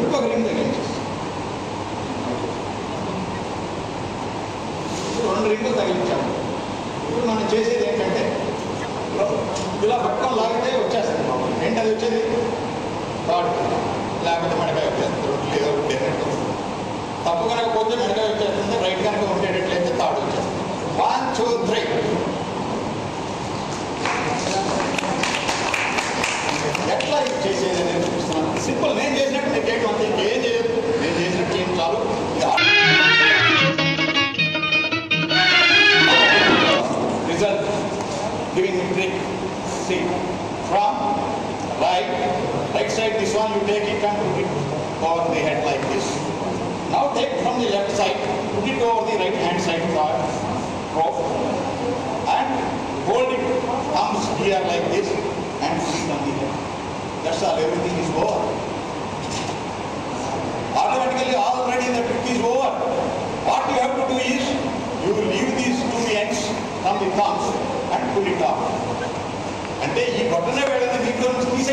ఇంకొక రింగ్ తగిలించేస్తాం ఇప్పుడు రెండు రింగులు తగిలించాము ఇప్పుడు మనం చేసేది ఏంటంటే ఇలా పట్టుకొని లాగితే వచ్చేస్తుంది మామూలు ఏంటి అది వచ్చేది థర్డ్ లేకపోతే మెడకాయ వచ్చేస్తుంది రెండు లేదా ఉండేటట్టు తప్పు కనుక పోతే మెడకాయ వచ్చేస్తుంది రైట్ కనుక ఉండేటట్లయితే థర్డ్ వచ్చేస్తుంది వన్ టూ త్రీ ఎట్లా ఇది చేసేది అనేది చూపిస్తున్నాను సింపుల్ నేను చేసినట్టు నేను చేయడం అంతే ఇంకేం చేయదు నేను చేసినట్టు చేయండి చాలు result giving trick C from right right side this one you take it and put it over the head like this now take from the left side put it over the right hand side for rope and hold it thumbs here like this and put it on the head that's all everything is over automatically already the trick is over what you have to do is you will leave these two ends from the thumbs and pull it off అంటే ఈ బొట్టన వేళని దీంట్లో నుంచి